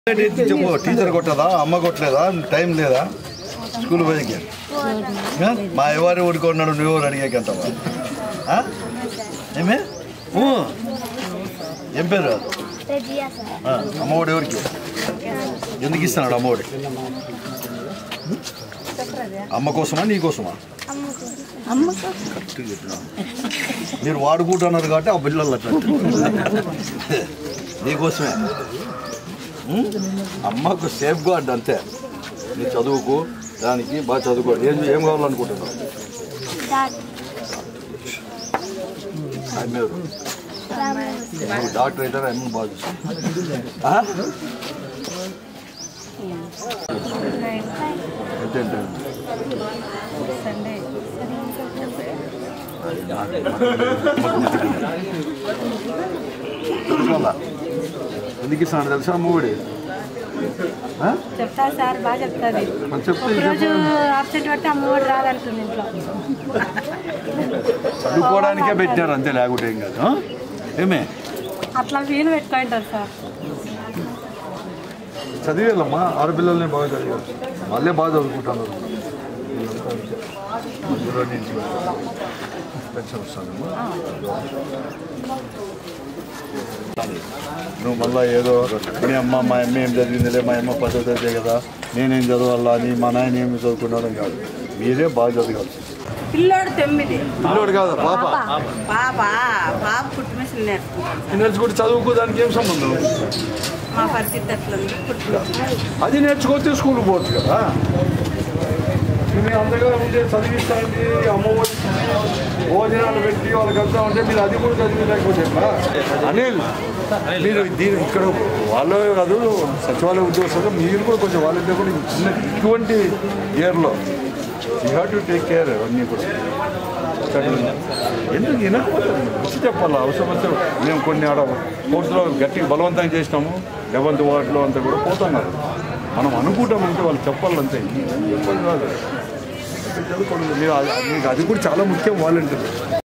చెప్పు టీచర్ కొట్టదా అమ్మ కొట్టలేదా టైం లేదా స్కూల్ పోయేకి ఆ? మా ఎవరు ఊరుకున్నాడు నువ్వు ఎవరు అడిగేకంటావా ఆ? ఏమే ఊ. ఏం పేరు రెజియా సార్ ఆ, అమ్మఒడి ఎవరికి ఎందుకు ఇస్తున్నాడు అమ్మఒడి అమ్మ కోసమా నీ కోసమా అమ్మకు కరెక్ట్గా చెప్పినావు. మీరు వాడుకుంటున్నారు కాబట్టి ఆ పిల్లలు అట్లా నీకోసమే ఉం? అమ్మకు సేఫ్ గార్డ్ అంతే నీ చదువుకు దానికి బాగా చదువుకో ఏం ఏం కావాలనుకుంటున్నావు డాట్ ఆమె ఎవరు? నువ్వు డాక్టర్ అయితే అమ్మ బాగా చూసుకో. ఆ? ఎంత ఎంత? చదువుకోవాలా? ఎందుకు ఇస్తాను తెలుసా అమ్మఒడి ఆ? చెప్తా సార్ బాగా చెప్తాది మరి చెప్తే రోజు ఆబ్సెంట్ పడితే అమ్మఒడి రాదంటుంది ఇంట్లో చదువుకోవడానికే పెట్టినారు అంతే లేకుంటే ఏం కాదు ఆ? ఏమే అట్లా వీలు పెట్టుకుంటారు సార్ చదివేయాలమ్మా ఆడపిల్లల్ని బాగా చదివాలి వాళ్ళే బాగా చదువుకుంటున్నారు వీళ్ళంతా అంతే. మధ్యలో నుంచి పెన్షన్ వస్తుందమ్మా నువ్వు మళ్ళీ ఏదో మీ అమ్మ మా అమ్మ ఏం చదివిందిలే మా అమ్మ పదో తరగతి కదా నేనేం చదవాలా అని మా నాయన ఏమి చదువుకున్నారని కాదు మీరే బాగా చదవాలి పిల్లోడు తొమ్మిది పిల్లోడు కాదు పాప పాప పాప పుట్టిమేసిన నేర్చుకుంటాం నేర్చుకుంటే చదువుకు దానికి ఏం సంబంధం మా పరిస్థితి అట్లా ఉంది పుట్టిమేసిన అది నేర్చుకోవచ్చు స్కూల్ పోవచ్చు కదా మీరు అంతగా ఉంటే చదివిస్తానికి అమ్మఒడి భోజనాలు పెట్టి వాళ్ళకి వెళ్తా ఉంటే మీరు అది కూడా చదివించకపోతే ఎట్లా? అనిల్ మీరు దీని ఇక్కడ వాళ్ళు కాదు సచివాలయ ఉద్యోగస్తులు మీరు కూడా కొంచెం వాళ్ళ కూడా చిన్న ఇటువంటి ఇయర్లో you have to take care అన్నీ కూడా ఎందుకు వినకపోతే వచ్చి చెప్పాలి అవసరం వస్తే మేము కొన్ని ఆడ కోర్టులో గట్టిగా బలవంతంగా చేసినాము లెవెంత్ వార్డులో అంతా కూడా పోతున్నారు మనం అనుకుంటామంటే వాళ్ళు చెప్పాలంతే చెప్పాలి కాదు చదువుకోండి మీరు అది- మీకు అది కూడా చాలా ముఖ్యం వాలంటీర్